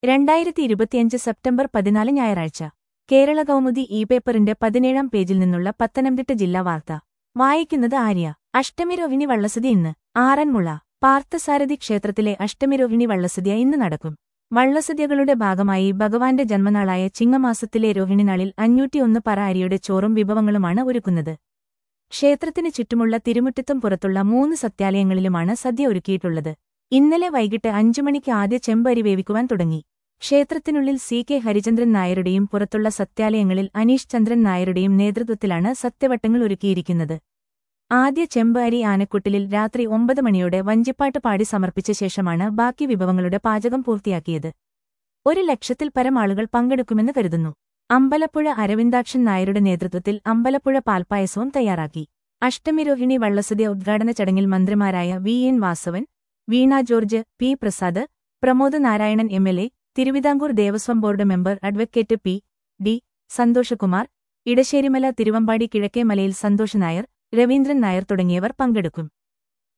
രണ്ടായിരത്തി ഇരുപത്തിയഞ്ച് സെപ്റ്റംബർ പതിനാല് ഞായറാഴ്ച കേരള കൗമുദി ഇ പേപ്പറിന്റെ പതിനേഴാം പേജിൽ നിന്നുള്ള പത്തനംതിട്ട ജില്ലാ വാർത്ത വായിക്കുന്നത് ആര്യ അഷ്ടമിരോഹിണി വള്ളസദ്യ ഇന്ന് ആറന്മുള പാർത്ഥസാരഥി ക്ഷേത്രത്തിലെ അഷ്ടമിരോഹിണി വള്ളസദ്യ ഇന്ന് നടക്കും വള്ളസദ്യകളുടെ ഭാഗമായി ഭഗവാന്റെ ജന്മനാളായ ചിങ്ങമാസത്തിലെ രോഹിണിനാളിൽ അഞ്ഞൂറ്റിയൊന്ന് പറ അരിയുടെ ചോറും വിഭവങ്ങളുമാണ് ഒരുക്കുന്നത് ക്ഷേത്രത്തിന് ചുറ്റുമുള്ള തിരുമുറ്റത്തും പുറത്തുള്ള മൂന്ന് സത്യാലയങ്ങളിലുമാണ് സദ്യ ഒരുക്കിയിട്ടുള്ളത് ഇന്നലെ വൈകിട്ട് അഞ്ചു മണിക്ക് ആദ്യ ചെമ്പ് അരി വേവിക്കുവാൻ തുടങ്ങി ക്ഷേത്രത്തിനുള്ളിൽ സി കെ ഹരിചന്ദ്രൻ നായരുടെയും പുറത്തുള്ള സത്യാലയങ്ങളിൽ അനീഷ് ചന്ദ്രൻ നായരുടെയും നേതൃത്വത്തിലാണ് സത്യവട്ടങ്ങൾ ഒരുക്കിയിരിക്കുന്നത് ആദ്യ ചെമ്പ് അരി ആനക്കുട്ടിലിൽ രാത്രി ഒമ്പത് മണിയോടെ വഞ്ചിപ്പാട്ട് പാടി സമർപ്പിച്ച ശേഷമാണ് ബാക്കി വിഭവങ്ങളുടെ പാചകം പൂർത്തിയാക്കിയത് ഒരു ലക്ഷത്തിൽ പരം ആളുകൾ പങ്കെടുക്കുമെന്ന് കരുതുന്നു അമ്പലപ്പുഴ അരവിന്ദാക്ഷൻ നായരുടെ നേതൃത്വത്തിൽ അമ്പലപ്പുഴ പാൽപ്പായസവും തയ്യാറാക്കി അഷ്ടമിരോഹിണി വള്ളസദ്യ ഉദ്ഘാടന ചടങ്ങിൽ മന്ത്രിമാരായ V N Vasavan Veena George P Prasad Pramod Narayanan M L A Travancore Devaswom board member advocate P D Santhoshkumar Edasserimala Thiruvambady കിഴക്കേമലയിൽ സന്തോഷ് നായർ രവീന്ദ്രൻ നായർ തുടങ്ങിയവർ പങ്കെടുക്കും